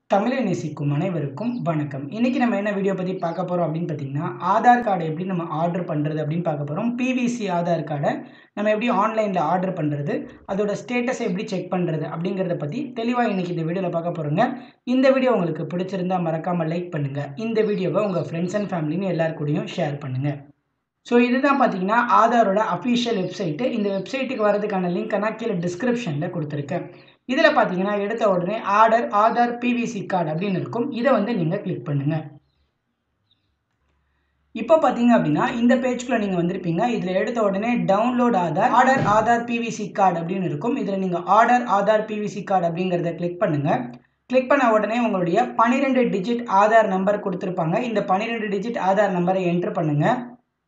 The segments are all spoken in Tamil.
தமிழை நேசிக்கும் அனைவருக்கும் வணக்கம் இன்னைக்கு நம்ம என்ன வீடியோ பற்றி பார்க்க போகிறோம் அப்படின்னு பார்த்தீங்கன்னா ஆதார் கார்டை எப்படி நம்ம ஆர்டர் பண்ணுறது அப்படின்னு பார்க்க போகிறோம் பிவிசி ஆதார் கார்டை நம்ம எப்படி ஆன்லைனில் ஆர்டர் பண்ணுறது அதோட ஸ்டேட்டஸை எப்படி செக் பண்ணுறது அப்படிங்கிறத பற்றி தெளிவாக இன்னைக்கு இந்த வீடியோவில் பார்க்க போகிறோங்க இந்த வீடியோ உங்களுக்கு பிடிச்சிருந்தா மறக்காமல் லைக் பண்ணுங்கள் இந்த வீடியோவை உங்கள் ஃப்ரெண்ட்ஸ் அண்ட் ஃபேமிலின்னு எல்லார் கூடயும் ஷேர் பண்ணுங்கள் ஸோ இதுதான் பார்த்தீங்கன்னா ஆதாரோட அஃபிஷியல் வெப்சைட்டு இந்த வெப்சைட்டுக்கு வரதுக்கான லிங்க் நான் கீழே டிஸ்கிரிப்ஷனில் கொடுத்துருக்கேன் இதில் பார்த்தீங்கன்னா எடுத்த உடனே ஆர்டர் ஆதார் பிவிசி கார்டு அப்படின்னு இருக்கும் இதை வந்து நீங்கள் கிளிக் பண்ணுங்கள் இப்போ பார்த்தீங்க அப்படின்னா இந்த பேஜ்குள்ளே நீங்கள் வந்திருப்பீங்க இதில் எடுத்த உடனே download Aadhaar order Aadhaar PVC card அப்படின்னு இருக்கும் இதில் நீங்கள் ஆர்டர் ஆதார் பிவிசி கார்டு அப்படிங்கிறத கிளிக் பண்ணுங்கள் கிளிக் பண்ண உடனே உங்களுடைய பன்னிரெண்டு டிஜிட் ஆதார் நம்பர் கொடுத்துருப்பாங்க இந்த பன்னிரெண்டு டிஜிட் ஆதார் நம்பரை என்ட்ரு பண்ணுங்கள்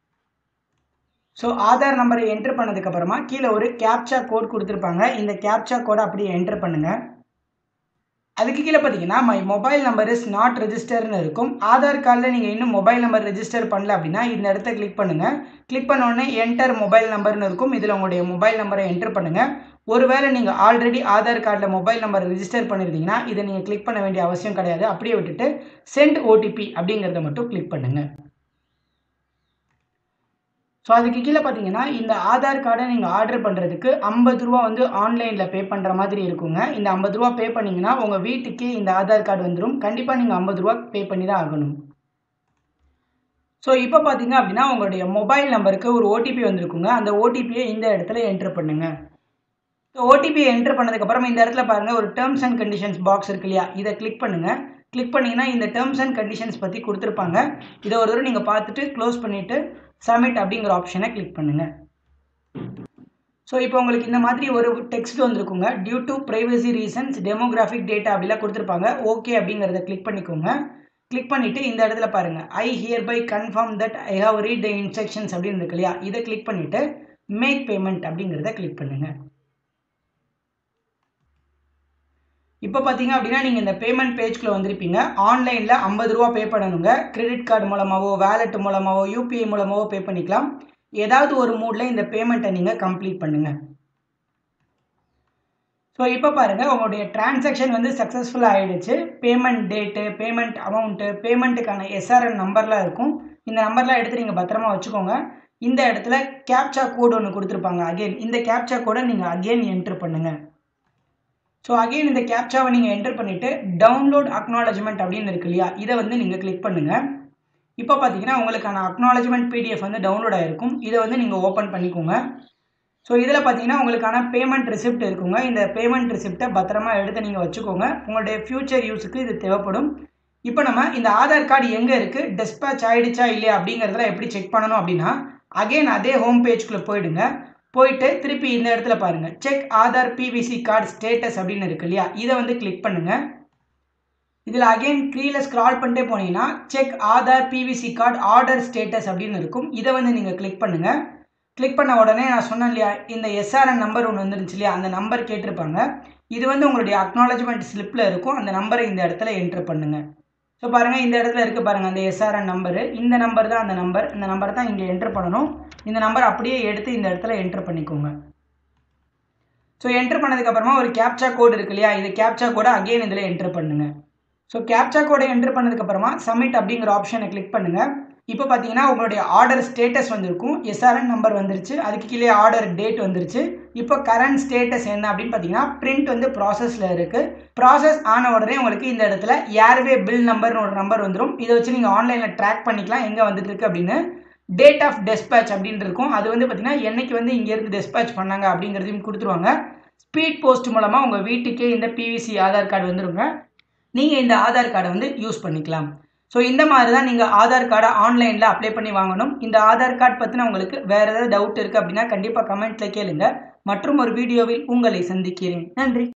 ஸோ ஆதார் நம்பரை என்ட்ரு பண்ணதுக்கப்புறமா கீழே ஒரு கேப்சா கோட் கொடுத்துருப்பாங்க இந்த கேப்சா கோடை அப்படியே என்ட்ரு பண்ணுங்கள் அதுக்கு கீழே பார்த்தீங்கன்னா my mobile number is not ரெஜிஸ்டர்னு இருக்கும் ஆதார் கார்டில் நீங்கள் இன்னும் மொபைல் நம்பர் ரெஜிஸ்டர் பண்ணல அப்படின்னா இந்த இடத்த கிளிக் பண்ணுங்கள் கிளிக் பண்ண உடனே என்டர் மொபைல் நம்பர்னு இருக்கும் இதில் உங்களுடைய மொபைல் நம்பரை என்ட்ரு பண்ணுங்கள் ஒருவேளை நீங்கள் ஆல்ரெடி ஆதார் கார்டில் மொபைல் நம்பர் ரெஜிஸ்டர் பண்ணியிருந்தீங்கன்னா இதை நீங்கள் கிளிக் பண்ண வேண்டிய அவசியம் கிடையாது அப்படியே விட்டுட்டு சென்ட் ஓடிபி அப்படிங்கிறத மட்டும் கிளிக் பண்ணுங்கள் ஸோ அதுக்கு கீழே பார்த்தீங்கன்னா இந்த ஆதார் கார்டை நீங்கள் ஆர்டர் பண்ணுறதுக்கு ஐம்பது ரூபா வந்து ஆன்லைனில் பே பண்ணுற மாதிரி இருக்குங்க இந்த ஐம்பது ரூபா பே பண்ணிங்கன்னா உங்கள் வீட்டுக்கே இந்த ஆதார் கார்டு வந்துடும் கண்டிப்பாக நீங்கள் ஐம்பது ரூபா பே பண்ணி தான் ஆகணும் ஸோ இப்போ பார்த்தீங்க அப்படின்னா உங்களுடைய மொபைல் நம்பருக்கு ஒரு ஓடிபி வந்திருக்குங்க அந்த ஓடிபியை இந்த இடத்துல என்ட்ரு பண்ணுங்கள் ஸோ ஓடிபியை என்ட்ரு பண்ணதுக்கப்புறமா இந்த இடத்துல பாருங்கள் ஒரு டேர்ம்ஸ் அண்ட் கண்டிஷன்ஸ் பாக்ஸ் இருக்கு இல்லையா இதை கிளிக் பண்ணுங்கள் கிளிக் பண்ணிங்கன்னா இந்த டேர்ம்ஸ் அண்ட் கண்டிஷன்ஸ் பற்றி கொடுத்துருப்பாங்க இதை ஒரு தடவை நீங்கள் பார்த்துட்டு க்ளோஸ் பண்ணிவிட்டு சப்மிட் அப்படிங்கிற ஆப்ஷனை கிளிக் பண்ணுங்கள் ஸோ இப்போ உங்களுக்கு இந்த மாதிரி ஒரு டெக்ஸ்ட் வந்திருக்குங்க due to privacy reasons demographic data அப்படிலாம் கொடுத்துருப்பாங்க ஓகே அப்படிங்கிறத கிளிக் பண்ணிக்கோங்க கிளிக் பண்ணிவிட்டு இந்த இடத்துல பாருங்கள் I hereby confirm that I have read the instructions அப்படின்னு இருக்கு இல்லையா இதை கிளிக் பண்ணிவிட்டு மேக் பேமெண்ட் அப்படிங்கிறத கிளிக் பண்ணுங்கள் இப்போ பார்த்தீங்க அப்படின்னா நீங்கள் இந்த பேமெண்ட் பேஜ்குள்ளே வந்திருப்பீங்க ஆன்லைனில் ஐம்பது ரூபா பே பண்ணணுங்க கிரெடிட் கார்டு மூலமாகவோ வேலெட் மூலமாகவோ யூபிஐ மூலமாகவோ பே பண்ணிக்கலாம் ஏதாவது ஒரு மூடில் இந்த பேமெண்ட்டை நீங்கள் கம்ப்ளீட் பண்ணுங்கள் ஸோ இப்போ பாருங்கள் உங்களுடைய டிரான்சாக்ஷன் வந்து சக்ஸஸ்ஃபுல்லாக ஆகிடுச்சு பேமெண்ட் டேட்டு பேமெண்ட் அமௌண்ட்டு பேமெண்ட்டுக்கான எஸ்ஆர்என் நம்பர்லாம் இருக்கும் இந்த நம்பர்லாம் எடுத்து நீங்கள் பத்திரமா வச்சுக்கோங்க இந்த இடத்துல கேப்சா கோடு ஒன்று கொடுத்துருப்பாங்க அகெயின் இந்த கேப்சா கோடை நீங்கள் அகெயின் என்ட்ரு பண்ணுங்கள் ஸோ அகெயின் இந்த கேப்சாவை நீங்கள் என்டர் பண்ணிவிட்டு டவுன்லோட் அக்னாலஜ்மெண்ட் அப்படின்னு இருக்கு இல்லையா இதை வந்து நீங்கள் கிளிக் பண்ணுங்கள் இப்போ பார்த்தீங்கன்னா உங்களுக்கான அக்னாலஜ்மெண்ட் பிடிஎஃப் வந்து டவுன்லோட் ஆகிருக்கும் இதை வந்து நீங்கள் ஓப்பன் பண்ணிக்கோங்க ஸோ இதில் பார்த்தீங்கன்னா உங்களுக்கான பேமெண்ட் ரிசிப்ட் இருக்குங்க இந்த பேமெண்ட் ரிசிப்டை பத்திரமா எடுத்து நீங்கள் வச்சுக்கோங்க உங்களுடைய ஃப்யூச்சர் யூஸுக்கு இது தேவைப்படும் இப்போ நம்ம இந்த ஆதார் கார்டு எங்கே இருக்குது டெஸ்பேச் ஆகிடுச்சா இல்லையா அப்படிங்கிறதுல எப்படி செக் பண்ணணும் அப்படின்னா அகெயின் அதே ஹோம் பேஜ்குள்ளே போயிடுங்க போயிட்டு திருப்பி இந்த இடத்துல பாருங்கள் check Aadhaar PVC card status அப்படின்னு இருக்கு இல்லையா இதை வந்து கிளிக் பண்ணுங்கள் இதில் அகெயின் கீழே ஸ்க்ரால் பண்ணிட்டே போனீங்கன்னா check Aadhaar PVC card order status அப்படின்னு இருக்கும் இதை வந்து நீங்கள் கிளிக் பண்ணுங்கள் கிளிக் பண்ண உடனே நான் சொன்னேன் இல்லையா இந்த எஸ்ஆர்என் நம்பர் ஒன்று வந்துருச்சு இல்லையா அந்த நம்பர் கேட்டிருப்பாங்க இது வந்து உங்களுடைய அக்னாலஜ்மெண்ட் ஸ்லிப்பில் இருக்கும் அந்த நம்பரை இந்த இடத்துல என்ட்ரு பண்ணுங்கள் ஸோ பாருங்கள் இந்த இடத்துல இருக்குது பாருங்கள் அந்த எஸ்ஆர்என் நம்பரு இந்த நம்பர் தான் அந்த நம்பர் இந்த நம்பர் தான் இங்கே என்ட்ரு பண்ணணும் இந்த நம்பர் அப்படியே எடுத்து இந்த இடத்துல என்ட்ரு பண்ணிக்கோங்க ஸோ என்ட்ரு பண்ணதுக்கப்புறமா ஒரு கேப்சா கோடு இருக்கு இல்லையா இது கேப்சா கோடை அகெயின் இதில் என்ட்ரு பண்ணுங்கள் ஸோ கேப்சா கோடை என்ட்ரு பண்ணதுக்கப்புறமா சப்மிட் அப்படிங்கிற ஆப்ஷனை கிளிக் பண்ணுங்கள் இப்போ பார்த்தீங்கன்னா உங்களுடைய ஆர்டர் ஸ்டேட்டஸ் வந்திருக்கும் எஸ்ஆர்என் நம்பர் வந்துருச்சு அதுக்கு கீழே ஆர்டர் டேட் வந்துருச்சு இப்போ கரண்ட் ஸ்டேட்டஸ் என்ன அப்படின்னு பார்த்தீங்கன்னா பிரிண்ட் வந்து ப்ராசஸில் இருக்குது ப்ராசஸ் ஆன உடனே உங்களுக்கு இந்த இடத்துல ஏர்வே பில் நம்பர்னு ஒரு நம்பர் வந்துடும் இதை வச்சு நீங்கள் ஆன்லைனில் ட்ராக் பண்ணிக்கலாம் எங்கே வந்துட்டு இருக்கு அப்படின்னு டேட் ஆஃப் டெஸ்பேச் அப்படின்னு இருக்கும் அது வந்து பார்த்தீங்கன்னா என்னைக்கு வந்து இங்கேருந்து டெஸ்பேச் பண்ணாங்க அப்படிங்கிறதையும் கொடுத்துருவாங்க ஸ்பீட் போஸ்ட் மூலமாக உங்கள் வீட்டுக்கே இந்த பிவிசி ஆதார் கார்டு வந்துருங்க நீங்கள் இந்த ஆதார் கார்டை வந்து யூஸ் பண்ணிக்கலாம் ஸோ இந்த மாதிரி தான் நீங்கள் ஆதார் கார்டை ஆன்லைனில் அப்ளை பண்ணி வாங்கணும் இந்த ஆதார் கார்டு பற்றின உங்களுக்கு வேறு ஏதாவது டவுட் இருக்குது அப்படின்னா கண்டிப்பாக கமெண்ட்டில் கேளுங்க மற்றும் ஒரு வீடியோவில் உங்களை சந்திக்கிறேன் நன்றி